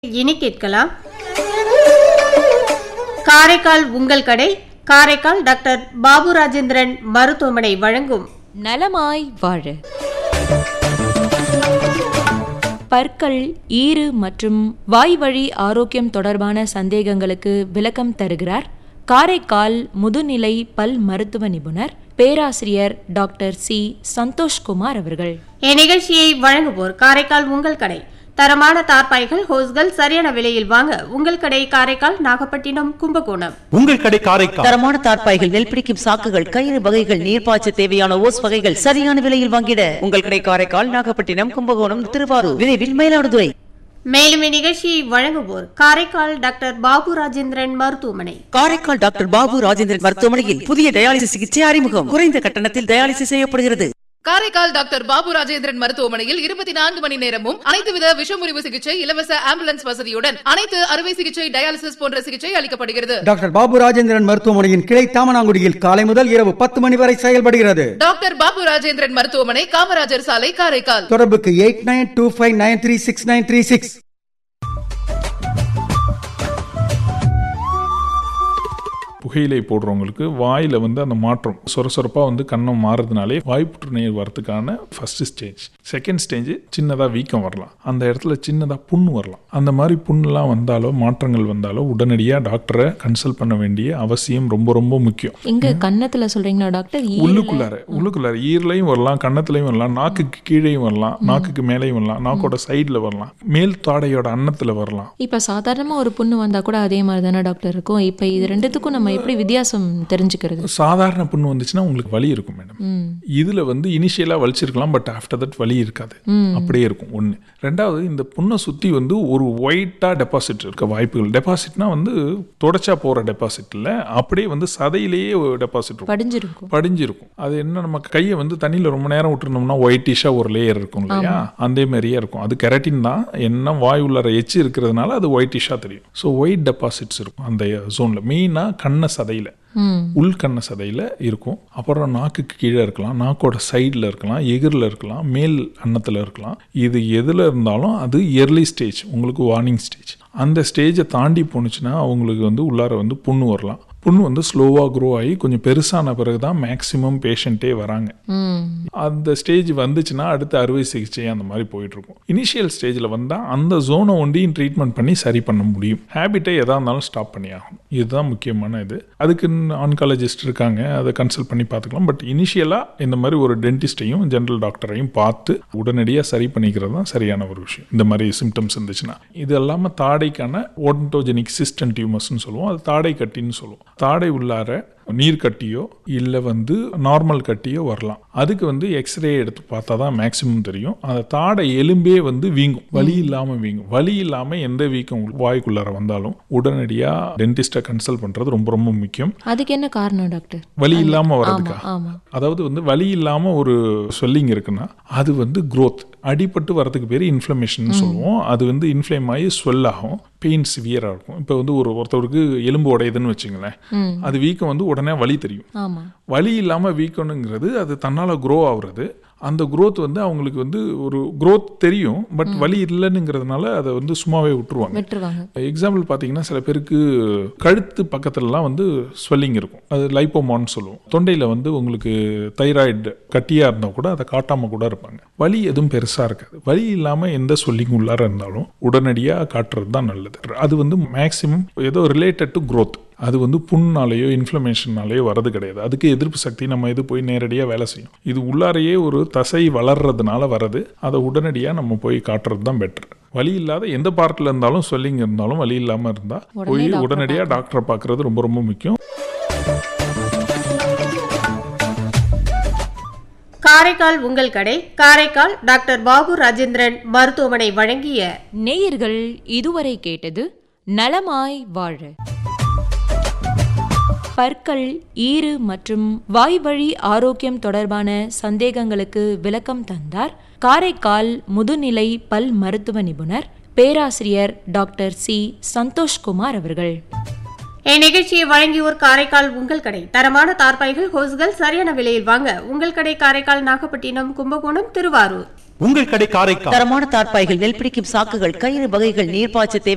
இனி கேட்கலாம் காரைக்கால் உங்கள் கடை காரைக்கால் டாக்டர் பாபு ராஜேந்திரன் மருத்துவமனை வழங்கும் நலமாய் வாழ பற்கள் ஈறு மற்றும் வாய்வழி ஆரோக்கியம் தொடர்பான சந்தேகங்களுக்கு விளக்கம் தருகிறார் காரைக்கால் முதுநிலை பல் மருத்துவ நிபுணர் பேராசிரியர் டாக்டர் சி சந்தோஷ்குமார் அவர்கள் இந்நிகழ்ச்சியை வழங்குவோர் காரைக்கால் உங்கள் கடை தரமான தார்பாய்கள் ஹோஸ்கள் சரியான விலையில் வாங்க உங்கள் கடை காரைக்கால் நாகப்பட்டினம் கும்பகோணம் உங்கள் கடை காரைக்கால் தரமான தார்ப்பாய்கள் நெல் பிடிக்கும் சாக்குகள் கயிறு வகைகள் நீர்ப்பாய்ச்ச தேவையான ஓஸ் வகைகள் சரியான விலையில் வாங்கிட உங்கள் கடை காரைக்கால் நாகப்பட்டினம் கும்பகோணம் திருவாரூர் விரைவில் மயிலாடுதுறை மேலும் இந்நிகழ்ச்சியை வழங்குவோர் காரைக்கால் டாக்டர் பாபு ராஜேந்திரன் மருத்துவமனை காரைக்கால் டாக்டர் பாபு ராஜேந்திரன் மருத்துவமனையில் புதிய டயாலிசிஸ் சிகிச்சை அறிமுகம் குறைந்த கட்டணத்தில் டயாலிசிஸ் செய்யப்படுகிறது காரைக்கால் டாக்டர் பாபு ராஜேந்திரன் மருத்துவமனையில் இருபத்தி நான்கு மணி நேரமும் அனைத்து வித விஷமுறிவு சிகிச்சை இலவச ஆம்புலன்ஸ் வசதியுடன் அனைத்து அறுவை சிகிச்சை டயாலிசிஸ் போன்ற சிகிச்சை அளிக்கப்படுகிறது டாக்டர் பாபு ராஜேந்திரன் மருத்துவமனையின் கிளை தாமனாங்குடியில் காலை முதல் இரவு பத்து மணி வரை செயல்படுகிறது டாக்டர் பாபு ராஜேந்திரன் மருத்துவமனை காமராஜர் சாலை காரைக்கால் தொடர்புக்கு eight nine two five nine three six nine three six புகையிலை போடுறவங்களுக்கு வாயில் வந்து அந்த மாற்றம் சொரசொரப்பாக வந்து கண்ணம் மாறுறதுனாலே வாய் புற்றுநோய் வரதுக்கான ஃபர்ஸ்ட் ஸ்டேஜ் செகண்ட் ஸ்டேஜ் சின்னதாக வீக்கம் வரலாம் அந்த இடத்துல சின்னதாக புண்ணு வரலாம் அந்த மாதிரி புண்ணுலாம் வந்தாலோ மாற்றங்கள் வந்தாலோ உடனடியாக டாக்டரை கன்சல்ட் பண்ண வேண்டிய அவசியம் ரொம்ப ரொம்ப முக்கியம் இங்க கன்னத்துல சொல்றீங்களா டாக்டர் ஈரல? உள்ளுக்குள்ளார உள்ளுக்குள்ளார ஈரலையும் வரலாம் கன்னத்துலையும் வரலாம் நாக்குக்கு கீழேயும் வரலாம் நாக்குக்கு மேலேயும் வரலாம் நாக்கோட சைடில் வரலாம் மேல் தாடையோட அன்னத்தில் வரலாம் இப்ப சாதாரணமா ஒரு புண்ணு வந்தா கூட அதே மாதிரி தானே டாக்டர் இருக்கும் இப்ப இது ரெண்டுத்துக்கும் நம்ம எப்படி வித்தியாசம் தெரிஞ்சுக்கிறது சாதாரண புண்ணு வந்துச்சுன்னா உங்களுக்கு வலி இருக்கும் மேடம் ம் இதுல வந்து இனிஷியலா வலிச்சிருக்கலாம் பட் ஆஃப்டர் தட் வலி இருக்காது அப்படியே இருக்கும் ஒன்று ரெண்டாவது இந்த புண்ணை சுத்தி வந்து ஒரு ஒயிட்டா டெபாசிட் இருக்க வாய்ப்புகள் டெபாசிட்னா வந்து தொடச்சா போற டெபாசிட் இல்ல அப்படியே வந்து சதையிலேயே டெபாசிட் இருக்கும் படிஞ்சிருக்கும் படிஞ்சிருக்கும் அது என்ன நம்ம கையை வந்து தண்ணியில் ரொம்ப நேரம் விட்டுருந்தோம்னா ஒயிட்டிஷாக ஒரு லேயர் இருக்கும் இல்லையா அந்த மாதிரியே இருக்கும் அது கெரட்டின் தான் என்ன வாய் உள்ளார எச்சு இருக்கிறதுனால அது ஒயிட்டிஷாக தெரியும் ஸோ ஒயிட் டெபாசிட்ஸ் இருக்கும் அந்த ஜோனில் மெயினாக கண்ண சதையில் ம் உள் கண்ண சதையில் இருக்கும் அப்புறம் நாக்குக்கு கீழே இருக்கலாம் நாக்கோட சைடில் இருக்கலாம் எகிரில் இருக்கலாம் மேல் அன்னத்தில் இருக்கலாம் இது எதில் இருந்தாலும் அது எர்லி ஸ்டேஜ் உங்களுக்கு வார்னிங் ஸ்டேஜ் அந்த ஸ்டேஜை தாண்டி போணுச்சுன்னா அவங்களுக்கு வந்து உள்ளார வந்து புண்ணு வரலாம் புண்ணு வந்து ஸ்லோவாக க்ரோ ஆகி கொஞ்சம் பெருசான பிறகு தான் மேக்ஸிமம் பேஷண்ட்டே வராங்க ம் அந்த ஸ்டேஜ் வந்துச்சுன்னா அடுத்து அறுவை சிகிச்சை அந்த மாதிரி போயிட்டு இருக்கும் இனிஷியல் ஸ்டேஜில் வந்தால் அந்த ஜோனை ஒண்டியும் ட்ரீட்மெண்ட் பண்ணி சரி பண்ண முடியும் ஹேபிட்டை எதாக இருந்தாலும் ஸ்டாப் பண்ணி ஆகணும் இதுதான் முக்கியமான இது அதுக்கு ஆன்காலஜிஸ்ட் இருக்காங்க அதை கன்சல்ட் பண்ணி பார்த்துக்கலாம் பட் இனிஷியலாக இந்த மாதிரி ஒரு டென்டிஸ்டையும் ஜென்ரல் டாக்டரையும் பார்த்து உடனடியாக சரி பண்ணிக்கிறது தான் சரியான ஒரு விஷயம் இந்த மாதிரி சிம்டம்ஸ் இருந்துச்சுன்னா இது இல்லாமல் தாடைக்கான ஓடன்டோஜெனிக் சிஸ்டன் டியூமர்ஸ்னு சொல்லுவோம் அது தாடை கட்டின்னு சொல்லுவோம் தாடை உள்ளார நீர் கட்டியோ இல்லை வந்து நார்மல் கட்டியோ வரலாம் அதுக்கு வந்து எக்ஸ்ரே எடுத்து பார்த்தா தான் மேக்ஸிமம் தெரியும் அந்த தாடை எலும்பே வந்து வீங்கும் வலி இல்லாமல் வீங்கும் வலி இல்லாமல் எந்த வீக்கம் வாய்க்குள்ளார வந்தாலும் உடனடியாக டென்டிஸ்ட்டை கன்சல்ட் பண்ணுறது ரொம்ப ரொம்ப முக்கியம் அதுக்கு என்ன காரணம் டாக்டர் வலி இல்லாமல் ஆமா வர்றதுக்கா ஆமா அதாவது வந்து வலி இல்லாமல் ஒரு ஸ்வெல்லிங் இருக்குன்னா அது வந்து growth அடிபட்டு வரதுக்கு பேர் இன்ஃப்ளமேஷன் சொல்லுவோம் அது வந்து இன்ஃப்ளேம் ஆகி ஸ்வெல் ஆகும் பெயின் சிவியராக இருக்கும் இப்போ வந்து ஒரு ஒருத்தருக்கு எலும்பு உடையுதுன்னு வச்சுங்களேன் ம் அது வீக்கம் வந்து உடனே வலி தெரியும் ஆமா வலி இல்லாமல் வீக்கணுங்கிறது அது தன்னால் க்ரோ ஆகுறது அந்த growth வந்து அவங்களுக்கு வந்து ஒரு growth தெரியும் பட் வலி இல்லைன்னுங்கிறதுனால அதை வந்து சும்மாவே விட்டுருவாங்க விட்டுருவாங்க எக்ஸாம்பிள் பார்த்தீங்கன்னா சில பேருக்கு கழுத்து பக்கத்துலலாம் வந்து ஸ்வெல்லிங் இருக்கும் அது லைப்போமான்னு சொல்லுவோம் தொண்டையில் வந்து உங்களுக்கு தைராய்டு கட்டியாக இருந்தால் கூட அதை காட்டாமல் கூட இருப்பாங்க வலி எதுவும் பெருசாக இருக்காது வலி இல்லாமல் எந்த ஸ்வெல்லிங் உள்ளார இருந்தாலும் உடனடியாக காட்டுறது தான் நல்லது அது வந்து மேக்ஸிமம் ஏதோ ரிலேட்டட் டு growth அது வந்து புண்ணாலேயோ இன்ஃப்ளமேஷன்னாலேயோ வரது கிடையாது அதுக்கு எதிர்ப்பு சக்தி நம்ம இது போய் நேரடியாக வேலை செய்யும் இது உள்ளாரையே ஒரு தசை வளர்றதுனால வரது அதை உடனடியாக நம்ம போய் காட்டுறது தான் பெட்டர் வலி இல்லாத எந்த பார்ட்டில் இருந்தாலும் ஸ்வெல்லிங் இருந்தாலும் வலி இல்லாமல் இருந்தால் உடனே போய் டாக்டரை உடனடியாக டாக்டரை பார்க்குறது ரொம்ப ரொம்ப முக்கியம் காரைக்கால் உங்கள் கடை காரைக்கால் டாக்டர் பாபு ராஜேந்திரன் மருத்துவமனை வழங்கிய நேயர்கள் இதுவரை கேட்டது நலமாய் வாழ பற்கள் ஈறு மற்றும் வாய்வழி ஆரோக்கியம் தொடர்பான சந்தேகங்களுக்கு விளக்கம் தந்தார் காரைக்கால் முதுநிலை பல் மருத்துவ நிபுணர் பேராசிரியர் டாக்டர் சி சந்தோஷ்குமார் அவர்கள் இந்நிகழ்ச்சியை வழங்கியோர் காரைக்கால் உங்கள் கடை தரமான தார்பாய்கள் ஹோஸ்கள் சரியான விலையில் வாங்க உங்கள் கடை காரைக்கால் நாகப்பட்டினம் கும்பகோணம் திருவாரூர் உங்கள் கடை காரைக்கால் தரமான தார்ப்பாய்கள் நெல் பிடிக்கும் சாக்குகள் கயிறு வகைகள் நீர்ப்பாய்ச்ச தேவை